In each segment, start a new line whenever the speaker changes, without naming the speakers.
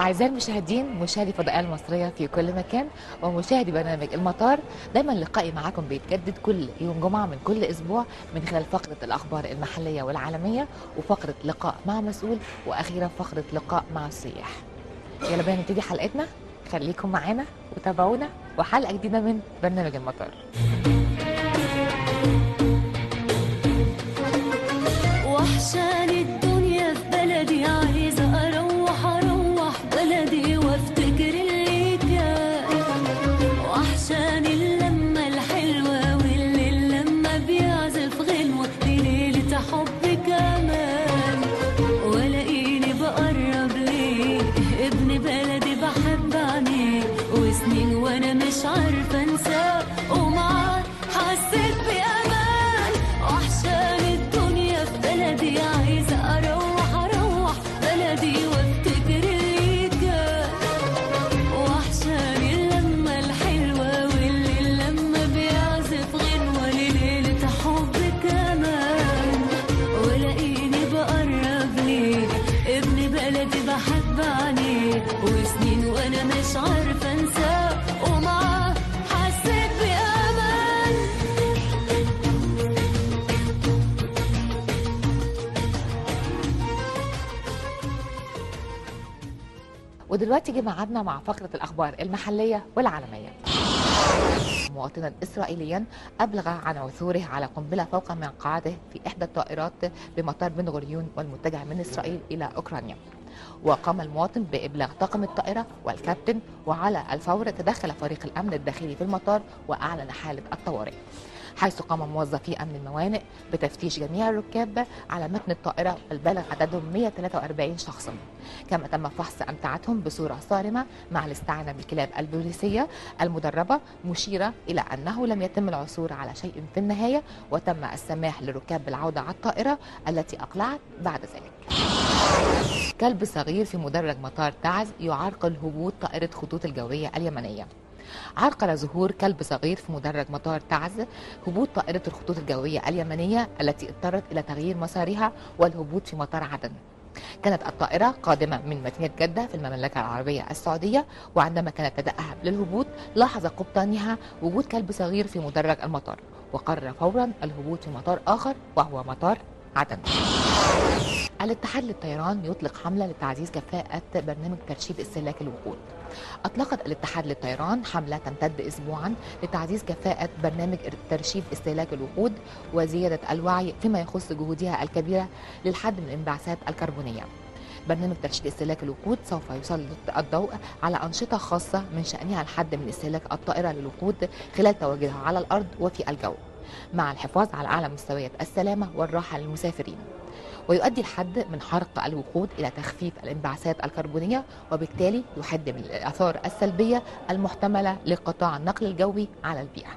أعزائي المشاهدين مشاهدي فضائية المصرية في كل مكان ومشاهدي برنامج المطار دايما لقائي معاكم بيتجدد كل يوم جمعة من كل أسبوع من خلال فقرة الأخبار المحلية والعالمية وفقرة لقاء مع مسؤول وأخيرا فقرة لقاء مع السياح يلا بينا نبتدي حلقتنا خليكم معانا وتابعونا وحلقة جديدة من برنامج المطار
وحشاني الدنيا في بلدي عايزة أروح أروح بلدي وافتكر اللي كان وحشاني اللمة الحلوة والليل لما بيعزف غنوة دي ليلة حب كمان ولاقيني بقرب ليه ابن بلدي بحب عينيه وسنين وانا مش عارفة انساه ومعاه حسيت بأمان وحشاني الدنيا في بلدي عايزة أروح أروح بلدي وافتكر اللي كان وحشاني اللمة الحلوة والليل لما بيعزف غنوة لليلة حب كمان ولاقيني بقرب ليه ابن بلدي بحب عينيه وسنين وانا مش عارفة انساه ومعاه حسيت بأمان
ودلوقتي جه ميعادنا مع فقرة الأخبار المحلية والعالمية مواطنا إسرائيليا أبلغ عن عثوره على قنبلة فوق مقعده في إحدى الطائرات بمطار بن غوريون والمتجه من إسرائيل إلى أوكرانيا وقام المواطن بإبلاغ طاقم الطائرة والكابتن وعلى الفور تدخل فريق الأمن الداخلي في المطار وأعلن حالة الطوارئ حيث قام موظفي أمن الموانئ بتفتيش جميع الركاب على متن الطائرة والبلغ عددهم 143 شخصا كما تم فحص أمتعتهم بصورة صارمة مع الاستعانة بالكلاب البوليسية المدربة مشيرة إلى أنه لم يتم العثور على شيء في النهاية وتم السماح للركاب بالعودة على الطائرة التي أقلعت بعد ذلك كلب صغير في مدرج مطار تعز يعرقل هبوط طائرة خطوط الجوية اليمنية عرقل ظهور كلب صغير في مدرج مطار تعز هبوط طائرة الخطوط الجوية اليمنية التي اضطرت إلى تغيير مسارها والهبوط في مطار عدن كانت الطائرة قادمة من مدينة جدة في المملكة العربية السعودية وعندما كانت تتأهب للهبوط لاحظ قبطانها وجود كلب صغير في مدرج المطار وقرر فورا الهبوط في مطار آخر وهو مطار عدن الاتحاد للطيران يطلق حملة لتعزيز كفاءة برنامج ترشيد استهلاك الوقود أطلقت الاتحاد للطيران حملة تمتد أسبوعا لتعزيز كفاءة برنامج ترشيد استهلاك الوقود وزيادة الوعي فيما يخص جهودها الكبيرة للحد من الانبعاثات الكربونية برنامج ترشيد استهلاك الوقود سوف يسلط الضوء على أنشطة خاصة من شأنها الحد من استهلاك الطائرة للوقود خلال تواجدها على الأرض وفي الجو مع الحفاظ على أعلى مستويات السلامة والراحة للمسافرين ويؤدي الحد من حرق الوقود إلى تخفيف الانبعاثات الكربونية وبالتالي يحد من الآثار السلبية المحتملة لقطاع النقل الجوي على البيئة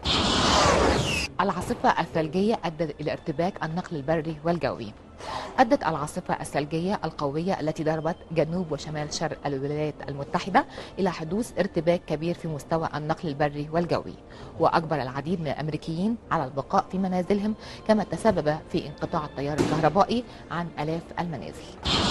العاصفة الثلجية أدت إلى ارتباك النقل البري والجوي أدت العاصفة الثلجية القوية التي ضربت جنوب وشمال شرق الولايات المتحدة إلى حدوث ارتباك كبير في مستوى النقل البري والجوي وأجبر العديد من الأمريكيين على البقاء في منازلهم كما تسبب في انقطاع التيار الكهربائي عن آلاف المنازل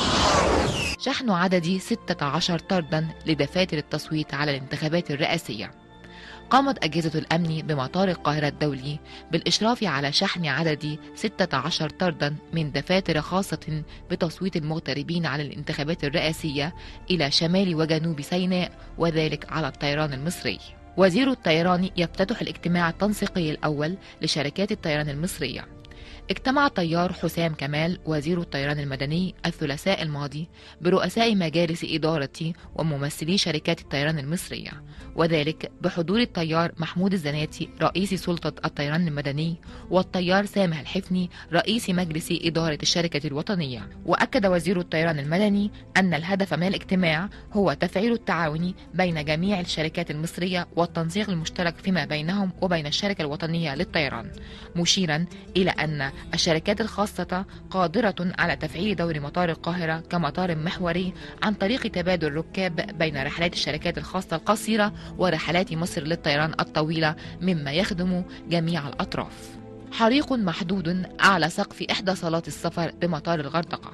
شحن عددي 16 طردا لدفاتر التصويت على الانتخابات الرئاسية قامت أجهزة الأمن بمطار القاهرة الدولي بالإشراف على شحن عدد 16 طردا من دفاتر خاصة بتصويت المغتربين على الانتخابات الرئاسية إلى شمال وجنوب سيناء وذلك على الطيران المصري وزير الطيران يفتتح الاجتماع التنسيقي الأول لشركات الطيران المصرية اجتمع طيار حسام كمال وزير الطيران المدني الثلاثاء الماضي برؤساء مجالس إدارة وممثلي شركات الطيران المصرية وذلك بحضور الطيار محمود الزناتي رئيس سلطة الطيران المدني والطيار سامح الحفني رئيس مجلس إدارة الشركة الوطنية وأكد وزير الطيران المدني أن الهدف من الاجتماع هو تفعيل التعاون بين جميع الشركات المصرية والتنسيق المشترك فيما بينهم وبين الشركة الوطنية للطيران مشيرا إلى أن الشركات الخاصة قادرة على تفعيل دور مطار القاهرة كمطار محوري عن طريق تبادل ركاب بين رحلات الشركات الخاصة القصيرة ورحلات مصر للطيران الطويلة مما يخدم جميع الأطراف حريق محدود أعلى سقف إحدى صالات السفر بمطار الغردقة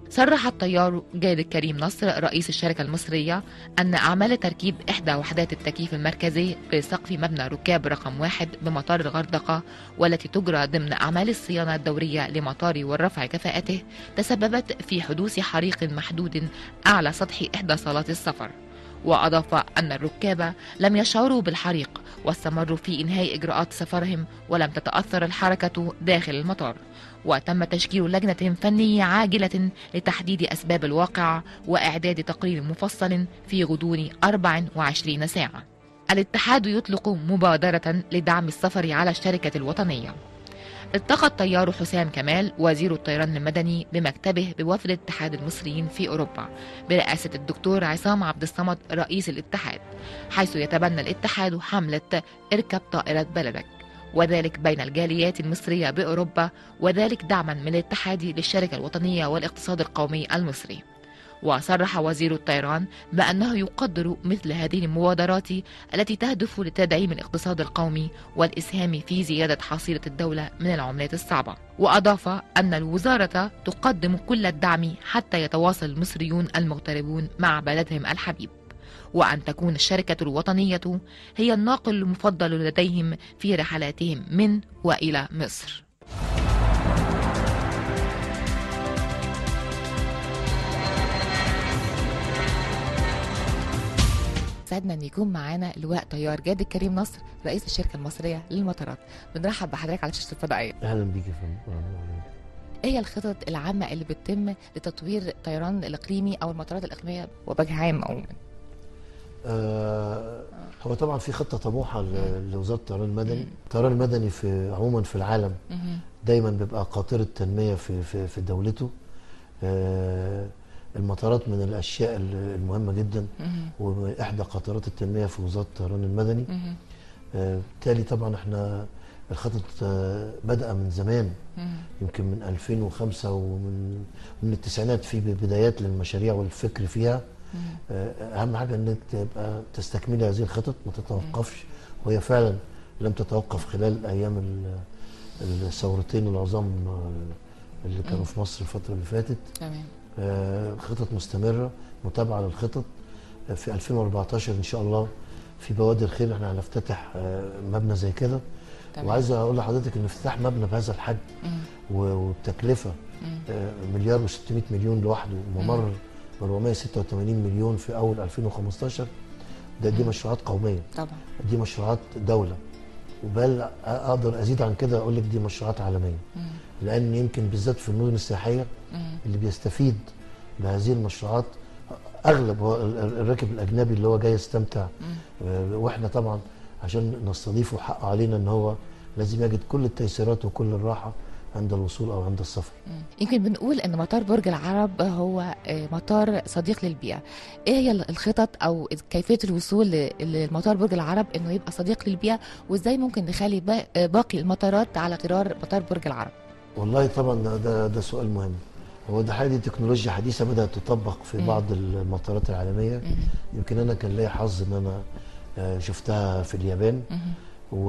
صرح الطيار جاد الكريم نصر رئيس الشركة المصرية أن أعمال تركيب إحدى وحدات التكييف المركزي بسقف مبنى ركاب رقم واحد بمطار الغردقة والتي تجرى ضمن أعمال الصيانة الدورية لمطار والرفع كفاءته تسببت في حدوث حريق محدود أعلى سطح إحدى صالات السفر وأضاف أن الركاب لم يشعروا بالحريق واستمروا في إنهاء إجراءات سفرهم ولم تتأثر الحركة داخل المطار وتم تشكيل لجنة فنية عاجلة لتحديد أسباب الواقعة وإعداد تقرير مفصل في غضون 24 ساعة الاتحاد يطلق مبادرة لدعم السفر على الشركة الوطنية التقى الطيار حسام كمال وزير الطيران المدني بمكتبه بوفد اتحاد المصريين في أوروبا برئاسة الدكتور عصام عبد الصمد رئيس الاتحاد حيث يتبنى الاتحاد حملة اركب طائرة بلدك وذلك بين الجاليات المصرية بأوروبا وذلك دعما من الاتحاد للشركة الوطنية والاقتصاد القومي المصري وصرح وزير الطيران بأنه يقدر مثل هذه المبادرات التي تهدف لتدعيم الاقتصاد القومي والإسهام في زيادة حصيلة الدولة من العملات الصعبة وأضاف أن الوزارة تقدم كل الدعم حتى يتواصل المصريون المغتربون مع بلدهم الحبيب وأن تكون الشركة الوطنية هي الناقل المفضل لديهم في رحلاتهم من وإلى مصر سعدنا ان يكون معانا لواء طيار جاد الكريم نصر رئيس الشركه المصريه للمطارات بنرحب بحضرتك على شاشه الفضائيه
اهلا بيك يا فندم
ايه هي الخطط العامه اللي بتتم لتطوير الطيران الاقليمي او المطارات الاقليميه وبوجه عام عموما
آه هو طبعا في خطه طموحه ل- لوزاره الطيران المدني الطيران المدني في عموما في العالم دايما بيبقى قاطره تنميه في في, في دولته آه المطارات من الاشياء ال- المهمه جدا واحدى قاطرات التنميه في وزاره الطيران المدني آه، بالتالي طبعا احنا الخطط آه، بدأ من زمان يمكن من 2005 ومن من التسعينات في بدايات للمشاريع والفكر فيها آه، اهم حاجه انك تبقى تستكملي هذه الخطط ما تتوقفش وهي فعلا لم تتوقف خلال ايام ال- الثورتين العظام آه، اللي كانوا في مصر الفتره اللي فاتت
تمام
آه، خطط مستمره متابعه للخطط آه، في 2014 ان شاء الله في بوادر خير احنا هنفتتح آه، مبنى زي كده
تمام.
وعايز اقول لحضرتك ان افتتاح مبنى بهذا الحجم و- وبتكلفه آه، مليار و600 مليون لوحده وممر 486 مليون في اول 2015 ده دي مشروعات قوميه
طبعا
دي مشروعات دوله وبل اقدر ازيد عن كده اقول لك دي مشروعات عالميه لان يمكن بالذات في المدن السياحيه اللي بيستفيد بهذه المشروعات اغلب هو ال- ال- الراكب الاجنبي اللي هو جاي يستمتع آه، واحنا طبعا عشان نستضيفه حق علينا ان هو لازم يجد كل التيسيرات وكل الراحه عند الوصول او عند السفر
يمكن بنقول ان مطار برج العرب هو آه، مطار صديق للبيئه ايه هي الخطط او كيفيه الوصول ل- لمطار برج العرب انه يبقى صديق للبيئه وازاي ممكن نخلي با- آه، باقي المطارات على غرار مطار برج العرب
والله طبعا ده- ده ده سؤال مهم هو ده حاجه دي تكنولوجيا حديثه بدات تطبق في
مم.
بعض المطارات العالميه يمكن انا كان ليا حظ ان انا آه، شفتها في اليابان و...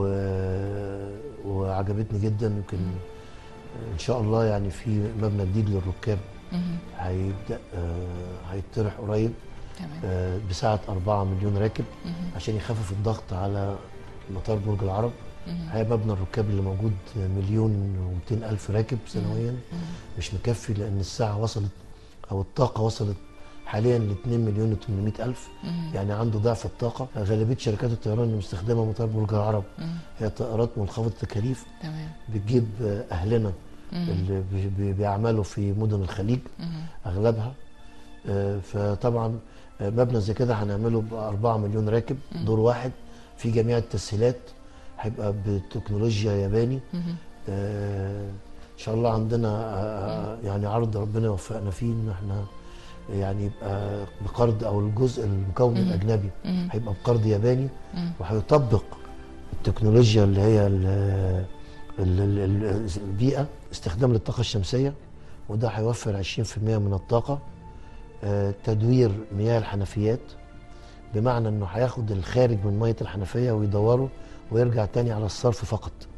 وعجبتني جدا يمكن ان شاء الله يعني في مبنى جديد للركاب هيبدا آه، هيطرح قريب
تمام
آه، بسعه 4 مليون راكب عشان يخفف الضغط على مطار برج العرب هي مبنى الركاب اللي موجود مليون و200 الف راكب سنويا مش مكفي لان الساعه وصلت او الطاقه وصلت حاليا ل 2 مليون و800 الف يعني عنده ضعف الطاقه غالبيه شركات الطيران اللي مستخدمه مطار برج العرب هي طائرات منخفضه التكاليف
تمام
بتجيب آه، اهلنا اللي بي- بي- بيعملوا في مدن الخليج اغلبها آه، فطبعا آه، مبنى زي كده هنعمله ب 4 مليون راكب دور واحد في جميع التسهيلات هيبقى بتكنولوجيا ياباني آه، ان شاء الله عندنا آه، يعني عرض ربنا يوفقنا فيه ان احنا يعني يبقى بقرض او الجزء المكون الاجنبي هيبقى بقرض ياباني وهيطبق التكنولوجيا اللي هي ال- ال- ال- ال- البيئه استخدام للطاقه الشمسيه وده هيوفر 20% من الطاقه آه، تدوير مياه الحنفيات بمعنى انه هياخد الخارج من ميه الحنفيه ويدوره ويرجع تاني على الصرف فقط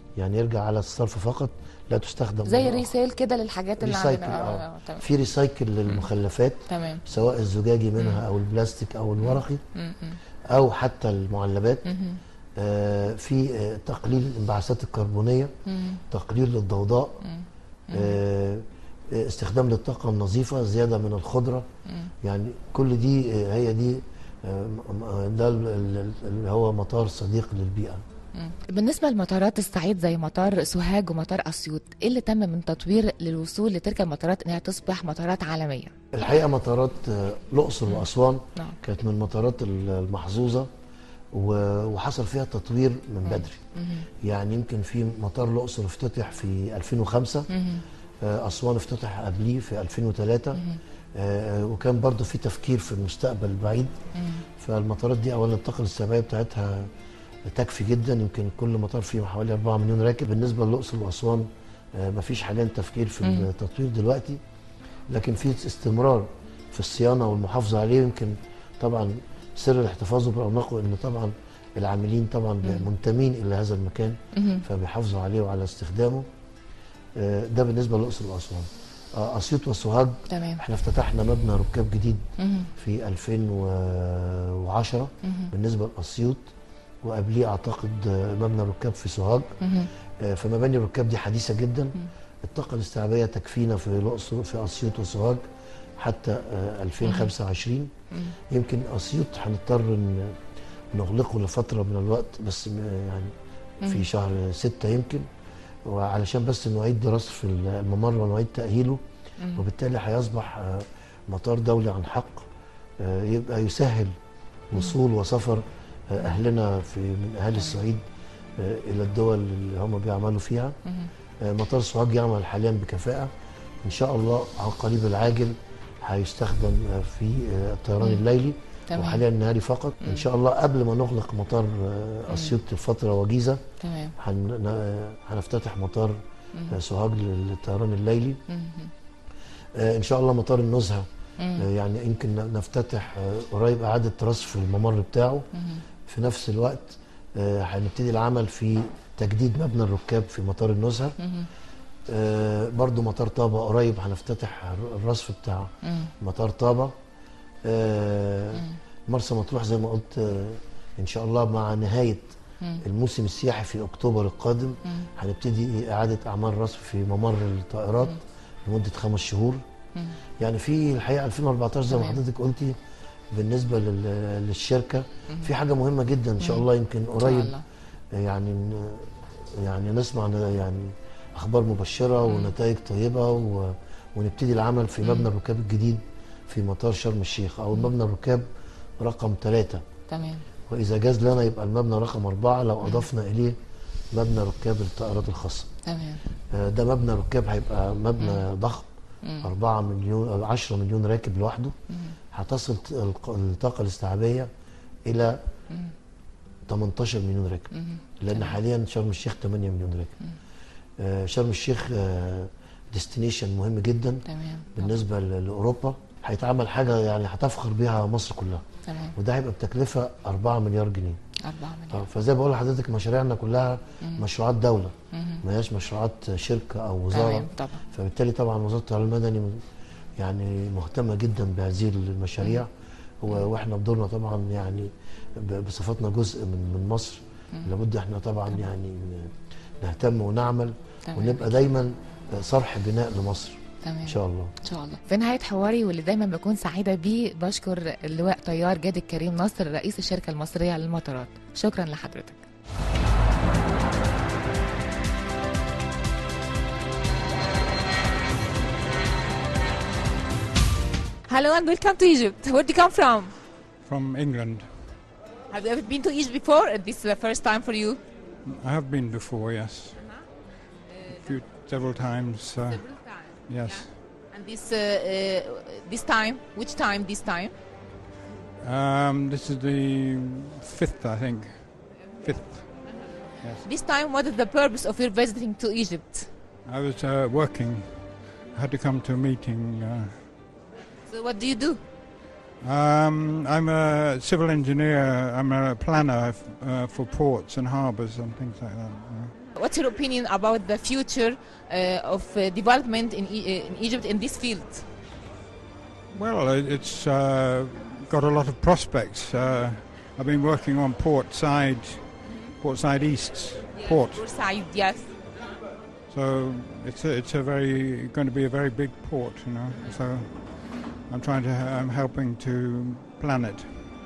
يعني يرجع على الصرف فقط لا تستخدم
زي
مرة أخرى.
ريسيل كده للحاجات اللي
ريسايكل
عندنا
اه
آه، تمام
في ريسايكل للمخلفات
تمام
سواء الزجاجي منها او البلاستيك او الورقي
مم، مم،
او حتى المعلبات
مم،
آه في آه تقليل الانبعاثات الكربونيه
مم،
تقليل للضوضاء
مم،
آه آه، استخدام للطاقه النظيفه زياده من الخضره
مم.
يعني كل دي آه، هي دي آه، م- م- ده ال- ال- اللي هو مطار صديق للبيئه
مم. بالنسبة لمطارات الصعيد زي مطار سوهاج ومطار أسيوط إيه اللي تم من تطوير للوصول لتلك المطارات إنها تصبح مطارات عالمية؟
الحقيقه مطارات آه، الاقصر واسوان
نعم
كانت من المطارات ال- المحظوظه و- وحصل فيها تطوير من بدري
مم.
يعني يمكن في مطار الاقصر افتتح في 2005
مم.
آه، اسوان افتتح قبليه في 2003
مم.
آه، وكان برضو في تفكير في المستقبل البعيد
مم.
فالمطارات دي اولا الطاقه الاستيعابيه بتاعتها تكفي جدا يمكن كل مطار فيه حوالي 4 مليون راكب بالنسبه للاقصر واسوان آه، مفيش حاليا تفكير في
مم.
التطوير دلوقتي لكن في استمرار في الصيانه والمحافظه عليه يمكن طبعا سر احتفاظه برونقه ان طبعا العاملين طبعا
مم.
منتمين الى هذا المكان
مم.
فبيحافظوا عليه وعلى استخدامه آه، ده بالنسبه للاقصر واسوان آه، اسيوط وسوهاج
تمام
احنا افتتحنا مبنى ركاب جديد
مم.
في 2010
مم.
بالنسبه لاسيوط وقبليه اعتقد آه، مبنى ركاب في سوهاج
مم.
آه، فمباني الركاب دي حديثه جدا الطاقه الاستيعابيه تكفينا في الاقصر في اسيوط وسوهاج حتى آه، 2025
مم.
يمكن اسيوط هنضطر ان نغلقه لفتره من الوقت بس م- يعني
مم.
في شهر ستة يمكن وعلشان بس نعيد دراسه في الممر ونعيد تاهيله
مم.
وبالتالي هيصبح آه، مطار دولي عن حق آه، يبقى يسهل وصول وسفر آه، اهلنا في من اهالي الصعيد آه، الى الدول اللي هم بيعملوا فيها
مم.
آه، مطار سوهاج يعمل حاليا بكفاءه ان شاء الله على القريب العاجل هيستخدم آه، في آه، الطيران
مم.
الليلي
تمام
وحاليا النهاري فقط
مم.
ان شاء الله قبل ما نغلق مطار آه، اسيوط لفتره وجيزه
تمام
هن- ن- هنفتتح مطار
مم.
آه، سوهاج للطيران الليلي
مم.
آه، ان شاء الله مطار النزهه
مم.
آه، يعني يمكن ن- نفتتح آه، قريب اعاده رصف الممر بتاعه
مم.
في نفس الوقت آه، هنبتدي العمل في تجديد مبنى الركاب في مطار النزهه
مم.
آه، برضو مطار طابة قريب هنفتتح الر- الرصف بتاع
مم.
مطار طابة آه،
مم.
مرسى مطروح زي ما قلت آه، ان شاء الله مع نهايه
مم.
الموسم السياحي في اكتوبر القادم
مم.
هنبتدي اعاده اعمال رصف في ممر الطائرات لمده خمس شهور
مم.
يعني في الحقيقه 2014 زي ما
تمام.
حضرتك قلتي بالنسبه لل- للشركه
مم.
في حاجه مهمه جدا ان شاء
مم.
الله يمكن
إن شاء
قريب
الله.
يعني ن- يعني نسمع ن- يعني اخبار مبشره
مم.
ونتائج طيبه و... ونبتدي العمل في
مم.
مبنى الركاب الجديد في مطار شرم الشيخ او مبنى الركاب رقم ثلاثة
تمام
واذا جاز لنا يبقى المبنى رقم أربعة لو اضفنا اليه مبنى ركاب الطائرات الخاصه
تمام
آه، ده مبنى ركاب هيبقى مبنى ضخم
مم.
4 مليون أو 10 مليون راكب لوحده
مم.
هتصل ت- الق- الطاقه الاستيعابيه الى
مم.
18 مليون راكب
مم.
لان
تمام.
حاليا شرم الشيخ 8 مليون راكب آه، شرم الشيخ ديستنيشن مهم جدا
تمام
بالنسبه ل- لاوروبا هيتعمل حاجه يعني هتفخر بيها مصر كلها
تمام
وده هيبقى بتكلفه 4 مليار جنيه
4
آه،
مليون
فزي بقول لحضرتك مشاريعنا كلها
مم.
مشروعات دوله
مم.
ما هياش مشروعات شركه او وزاره
تمام طبعا
فبالتالي طبعا وزاره الطيران المدني م- يعني مهتمه جدا بهذه المشاريع و- واحنا بدورنا طبعا يعني ب- بصفتنا جزء من من مصر
مم.
لابد احنا طبعا يعني ن- نهتم ونعمل
تمام
ونبقى دايما صرح بناء لمصر
تمام
ان شاء الله
ان شاء الله في نهايه حواري واللي دايما بكون سعيده بيه بشكر اللواء طيار جاد الكريم نصر رئيس الشركه المصريه للمطارات شكرا لحضرتك Hello and welcome to Egypt. Where do you come from?
from England.
Have you ever been to Egypt before? Or This is the first time for you.
I have been before, yes. A few, several times, uh, yes.
And this uh, uh, this time, which time? This time?
Um, this is the fifth, I think. Fifth. Yes.
This time, what is the purpose of your visiting to Egypt?
I was uh, working. I had to come to a meeting. Uh,
So, what do you do?
um, I'm a civil engineer. I'm a planner f- uh, for ports and harbours and things like that. uh.
What's your opinion about the future uh, of uh, development in, e- uh, in Egypt in this field?
Well, it- it's uh, got a lot of prospects. Uh, I've been working on Port Side, Port Side East port,
Bursaid, yes.
so it's a, it's a very going to be a very big port, you know. So I'm trying to I'm helping to plan it.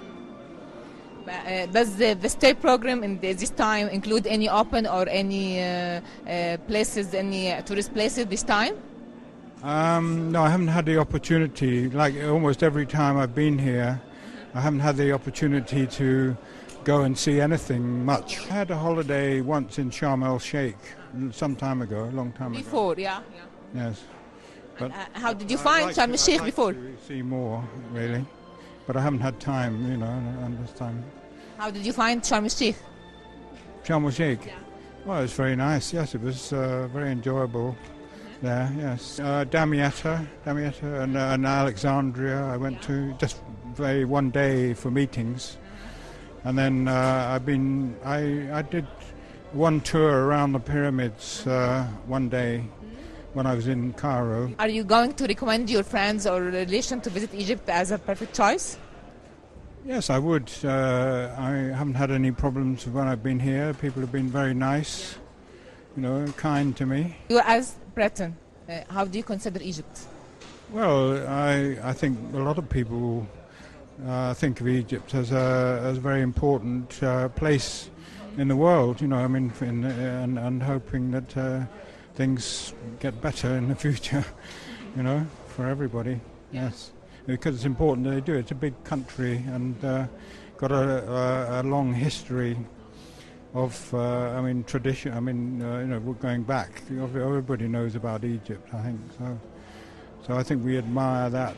Uh, does the, the stay program in the, this time include any open or any uh, uh, places, any uh, tourist places this time?
Um, no, I haven't had the opportunity. Like almost every time I've been here, I haven't had the opportunity to go and see anything much. I had a holiday once in Sharm el Sheikh some time ago, a long time ago.
Before, yeah.
Yes. But
Uh, how did you
I'd
find
like
Sharm
to-
el
I'd
Sheikh
like
before?
to see more, really, but I haven't had time, you know, and this time.
How did you find Sharm el Sheikh?
Sharm el Sheikh. Well, it was very nice. Yes, it was uh, very enjoyable there. Yes, uh, Damietta, Damietta, and, uh, and Alexandria. I went to just very one day for meetings, and then uh, I've been. I I did one tour around the pyramids uh, one day when I was in Cairo.
Are you going to recommend your friends or relation to visit Egypt as a perfect choice?
Yes, I would. Uh, I haven't had any problems when I've been here. People have been very nice, you know, kind to me.
You as Breton, uh, how do you consider Egypt?
Well, I, I think a lot of people uh, think of Egypt as a, as a very important uh, place in the world, you know, I mean, in, and, and hoping that uh, things get better in the future, you know, for everybody, yes. Because it's important that they do. It's a big country and uh, got a, a, a long history of, uh, I mean, tradition. I mean, uh, you know, we're going back. Everybody knows about Egypt, I think. So, so I think we admire that.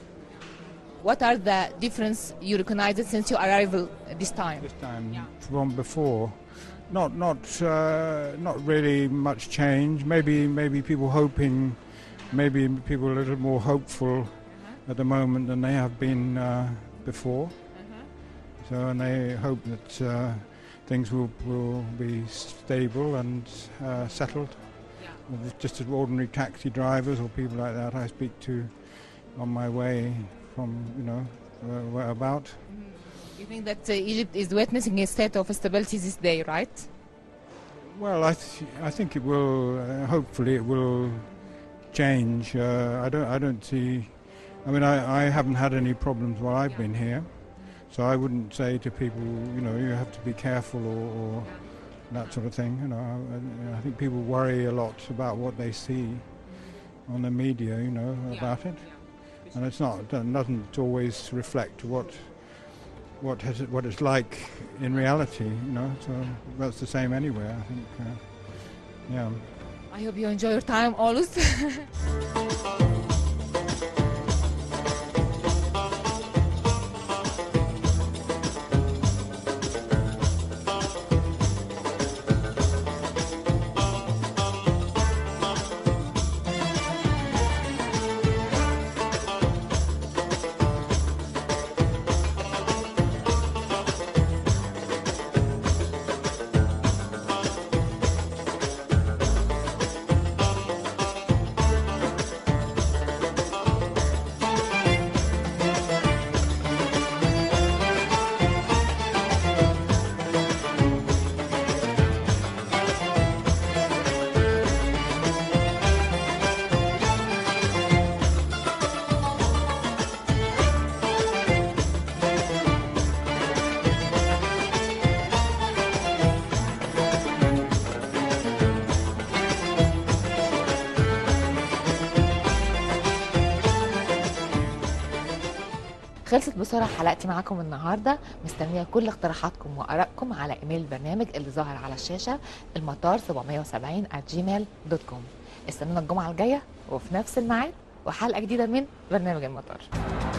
What are the difference you recognize since your arrival this time?
this time
Yeah.
from before. Not not uh, not really much change. Maybe maybe people hoping, maybe people a little more hopeful at the moment than they have been uh, before. So and they hope that uh, things will will be stable and uh, settled. Just as ordinary taxi drivers or people like that I speak to on my way from you know where, where about.
You think that uh, Egypt is witnessing a state of stability this day, right?
Well, I, th- I think it will. Uh, hopefully, it will change. Uh, I don't. I don't see. I mean, I, I haven't had any problems while I've been here, so I wouldn't say to people, you know, you have to be careful or, or that sort of thing. You know, I, I think people worry a lot about what they see on the media. You know about it, and it's not. It doesn't always reflect what what has it, what it's like in reality, you know. So that's the same anywhere, I think. Uh, yeah.
I hope you enjoy your time always. خلصت بسرعة حلقتي معاكم النهاردة مستنية كل اقتراحاتكم وآرائكم على إيميل البرنامج اللي ظاهر على الشاشة المطار 770 at gmail.com استنونا الجمعة الجاية وفي نفس الميعاد وحلقة جديدة من برنامج المطار